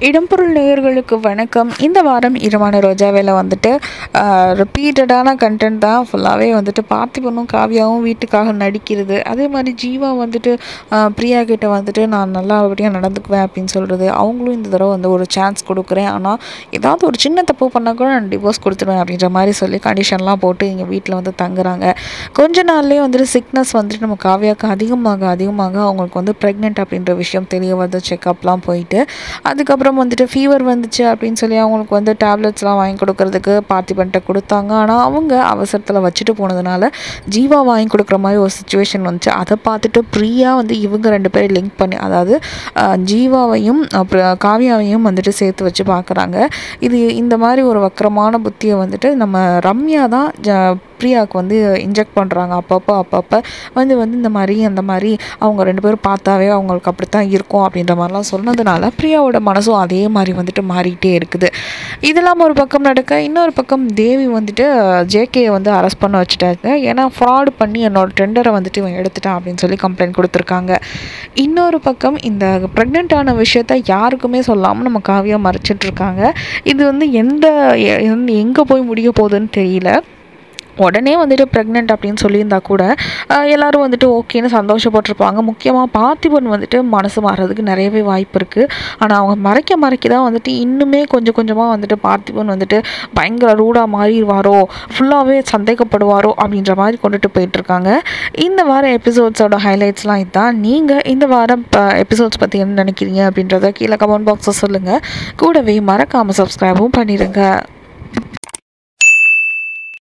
இடம்பொருள் நேயர்களுக்கு வணக்கம் இந்த வாரம் இரவான ரோஜாவேல வந்துட்டு ரிப்பீட்டடான கண்டென்ட் தான் ஃபுல்லாகவே வந்துட்டு பார்த்திபனும் காவியாவும் வீட்டுக்காக நடிக்கிறது அதே மாதிரி ஜீவா வந்துட்டு ஆஹ், பிரியா கிட்ட வந்துட்டு நான் நல்லபடியாக நடந்துக்குவேன் அப்படின்னு சொல்கிறது அவங்களும் இந்த தடவை வந்து ஒரு சான்ஸ் கொடுக்குறேன் ஆனால் ஏதாவது ஒரு சின்ன தப்பு பண்ணால் கூட நான் டிவோர்ஸ் கொடுத்துருவேன் அப்படின்ற மாதிரி சொல்லி கண்டிஷன்லாம் போட்டு இங்கே வீட்டில் வந்து தங்குறாங்க கொஞ்ச நாள்லேயே வந்துட்டு சிக்னஸ் வந்துட்டு நம்ம காவியாவுக்கு அதிகமாக அதிகமாக அவங்களுக்கு வந்து ப்ரெக்னென்ட் அப்படின்ற விஷயம் தெரிய வந்து செக்கப்லாம் போயிட்டு அதுக்கப்புறம் வந்துட்டு ஃபீவர் வந்துச்சு அப்படின்னு சொல்லி அவங்களுக்கு வந்து டேப்லெட்ஸ்லாம் வாங்கி கொடுக்கறதுக்கு பார்த்திபன்ட்ட கொடுத்தாங்க ஆனால் அவங்க அவசரத்தில் வச்சுட்டு போனதுனால ஜீவா வாங்கி கொடுக்குற மாதிரி ஒரு சுச்சுவேஷன் வந்துச்சு அதை பார்த்துட்டு பிரியா வந்து இவங்க ரெண்டு பேரும் லிங்க் பண்ணி அதாவது அஹ், ஜீவாவையும் அப்புறம் காவியாவையும் வந்துட்டு சேர்த்து வச்சு பார்க்குறாங்க இது இந்த மாதிரி ஒரு வக்கரமான புத்தியை வந்துட்டு நம்ம ரம்யா தான் ஜ பிரியாவுக்கு வந்து இன்ஜெக்ட் பண்ணுறாங்க அப்பப்போ அப்பப்போ வந்து வந்து இந்த மாதிரி அந்த மாதிரி அவங்க ரெண்டு பேரும் பார்த்தாவே அவங்களுக்கு அப்படி தான் இருக்கும் அப்படின்ற மாதிரிலாம் சொன்னதுனால பிரியாவோட மனசும் அதே மாதிரி வந்துட்டு மாறிக்கிட்டே இருக்குது இதெல்லாம் ஒரு பக்கம் நடக்க இன்னொரு பக்கம் தேவி வந்துட்டு ஜேகேயை வந்து அரெஸ்ட் பண்ண வச்சுட்டாங்க ஏன்னா ஃப்ராட் பண்ணி என்னோட டெண்டரை வந்துட்டு இவன் எடுத்துட்டான் அப்படின்னு சொல்லி கம்ப்ளைண்ட் கொடுத்துருக்காங்க இன்னொரு பக்கம் இந்த ப்ரெக்னென்ட்டான விஷயத்த யாருக்குமே சொல்லாமல் நம்ம காவியா மறைச்சிட்டு இருக்காங்க இது வந்து எந்த எங்கே போய் முடிய போகுதுன்னு தெரியல உடனே வந்துட்டு ப்ரெக்னென்ட் அப்படின்னு சொல்லியிருந்தா கூட ஆஹ் எல்லாரும் வந்துட்டு ஓகேன்னு சந்தோஷப்பட்டிருப்பாங்க முக்கியமாக பார்த்திபன் வந்துட்டு மனசு மாறுறதுக்கு நிறையவே வாய்ப்பு இருக்குது ஆனால் அவங்க மறைக்க மறைக்க தான் வந்துட்டு இன்னுமே கொஞ்சம் கொஞ்சமாக வந்துட்டு பார்த்திபன் வந்துட்டு பயங்கர ரூடாக மாறிடுவாரோ ஃபுல்லாகவே சந்தேகப்படுவாரோ அப்படின்ற மாதிரி கொண்டுட்டு போயிட்டுருக்காங்க இந்த வாரம் எபிசோட்ஸோட ஹைலைட்ஸ்லாம் இதுதான் நீங்கள் இந்த வாரம் எபிசோட்ஸ் பற்றி என்ன நினைக்கிறீங்க அப்படின்றத கீழே கமெண்ட் பாக்ஸில் சொல்லுங்கள் கூடவே மறக்காமல் சப்ஸ்கிரைபும் பண்ணிடுங்க